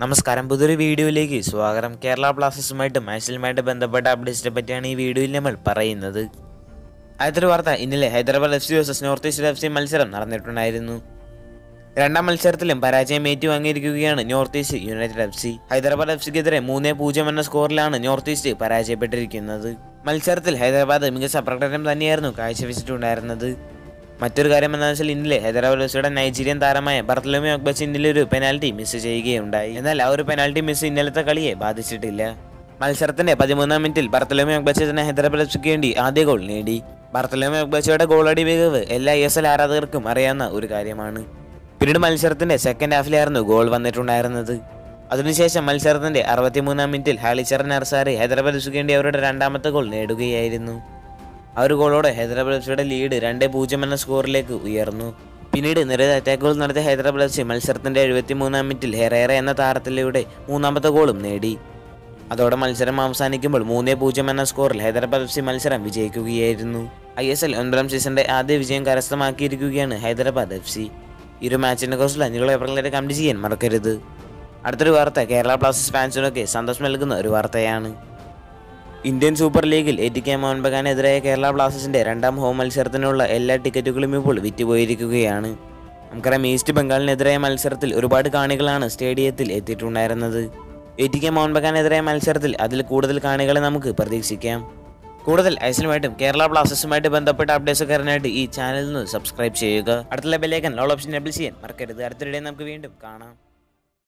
നമസ്കാരം പുതിയൊരു വീഡിയോയിലേക്ക് സ്വാഗതം കേരള ബ്ലാസ്റ്റേഴ്സുമായിട്ട് മാച്ചിലുമായിട്ട് ബന്ധപ്പെട്ട അപ്ഡേറ്റ്സിനെ പറ്റിയാണ് ഈ വീഡിയോയിൽ നമ്മൾ പറയുന്നത് ആദ്യത്തെ വാർത്ത ഇന്നലെ Hyderabad F C versus North East F C മത്സരം നടന്നിട്ടുണ്ടായിരുന്നു രണ്ടാം മത്സരത്തിലും പരാജയം ഏറ്റുവാങ്ങിയിരിക്കുകയാണ് North East United F C Hyderabad F സിക്കെതിരെ മൂന്ന് പൂജ്യം എന്ന സ്കോറിലാണ് നോർത്ത് ഈസ്റ്റ് പരാജയപ്പെട്ടിരിക്കുന്നത് മത്സരത്തിൽ ഹൈദരാബാദ് മികച്ച പ്രകടനം തന്നെയായിരുന്നു കാഴ്ചവെച്ചിട്ടുണ്ടായിരുന്നത് മറ്റൊരു കാര്യം എന്താണെന്ന് വെച്ചാൽ ഇന്നലെ ഹൈദരാബാദ് എഫ് സിയുടെ നൈജീരിയൻ താരമായ ബർത്തലോമി ഒക്ബച്ച് ഇന്നലെ ഒരു പെനാൽറ്റി മിസ് ചെയ്യുകയുണ്ടായി എന്നാൽ ആ ഒരു പെനാൽറ്റി മിസ് ഇന്നലത്തെ കളിയെ ബാധിച്ചിട്ടില്ല മത്സരത്തിന്റെ പതിമൂന്നാം മിനിറ്റിൽ ബർത്തലോമി ഒക്ബച്ച് തന്നെ ഹൈദരാബാദ് എഫ് സിക്ക് വേണ്ടി ആദ്യ ഗോൾ നേടി ബർത്തലോമി ഒക്ബച്ചയുടെ ഗോളടി മികവ് എല്ലാ എസ് എൽ ആരാധകർക്കും അറിയാവുന്ന ഒരു കാര്യമാണ് പിന്നീട് മത്സരത്തിന്റെ സെക്കൻഡ് ഹാഫിലായിരുന്നു ഗോൾ വന്നിട്ടുണ്ടായിരുന്നത് അതിനുശേഷം മത്സരത്തിന്റെ അറുപത്തിമൂന്നാം മിനിറ്റിൽ ഹാലിച്ചർ നർസാറി ഹൈദരാബാദ് എഫ് സിക്ക് വേണ്ടി അവരുടെ രണ്ടാമത്തെ ഗോൾ നേടുകയായിരുന്നു ആ ഒരു ഗോളോടെ ഹൈദരാബാദ് എഫ് സിയുടെ ലീഡ് രണ്ട് പൂജ്യം എന്ന സ്കോറിലേക്ക് ഉയർന്നു പിന്നീട് നിരവധി അറ്റാക്കുകൾ നടത്തിയ ഹൈദരാബാദ് എഫ് സി മത്സരത്തിന്റെ എഴുപത്തിമൂന്നാം മിനിറ്റിൽ ഹെറേറ എന്ന താരത്തിലൂടെ മൂന്നാമത്തെ ഗോളും നേടി അതോടെ മത്സരം അവസാനിക്കുമ്പോൾ മൂന്ന് പൂജ്യം എന്ന സ്കോറിൽ ഹൈദരാബാദ് എഫ് സി മത്സരം വിജയിക്കുകയായിരുന്നു ഐ എസ് എൽ ഒൻപതാം സീസണിന്റെ ആദ്യ വിജയം കരസ്ഥമാക്കിയിരിക്കുകയാണ് ഹൈദരാബാദ് എഫ് സി ഈ ഒരു മാച്ചിനെ കുറിച്ചുള്ള നിങ്ങളുടെ അഭിപ്രായങ്ങളെ കമന്റ് ചെയ്യാൻ മറക്കരുത് അടുത്തൊരു വാർത്ത കേരള ബ്ലാസ്റ്റേഴ്സ് ഫാൻസിനൊക്കെ സന്തോഷം നൽകുന്ന ഒരു വാർത്തയാണ് ഇന്ത്യൻ സൂപ്പർ ലീഗിൽ എ ടി കെ മോഹൻ ബഗാനെതിരായ കേരള ബ്ലാസ്റ്റേഴ്സിന്റെ രണ്ടാം ഹോം മത്സരത്തിനുള്ള എല്ലാ ടിക്കറ്റുകളും ഇപ്പോൾ വിറ്റുപോയിരിക്കുകയാണ് നമുക്കറിയാം ഈസ്റ്റ് ബംഗാളിനെതിരായ മത്സരത്തിൽ ഒരുപാട് കാണികളാണ് സ്റ്റേഡിയത്തിൽ എത്തിയിട്ടുണ്ടായിരുന്നത് എ ടി കെ മോഹൻ ബഗാനെതിരായ മത്സരത്തിൽ അതിൽ കൂടുതൽ കാണികളെ നമുക്ക് പ്രതീക്ഷിക്കാം കൂടുതൽ ഐസിലുമായിട്ടും കേരള ബ്ലാസ്റ്റേഴ്സുമായിട്ട് ബന്ധപ്പെട്ട അപ്ഡേറ്റ്സ് ഒക്കെ അറിയാനായിട്ട് ഈ ചാനലിൽ നിന്ന് സബ്സ്ക്രൈബ് ചെയ്യുക അടുത്തുള്ള ബെല്ലേക്കൻ ഓൾ ഓപ്ഷൻ എബിൾ ചെയ്യാൻ മറക്കരുത് അടുത്തിടെ നമുക്ക് വീണ്ടും കാണാം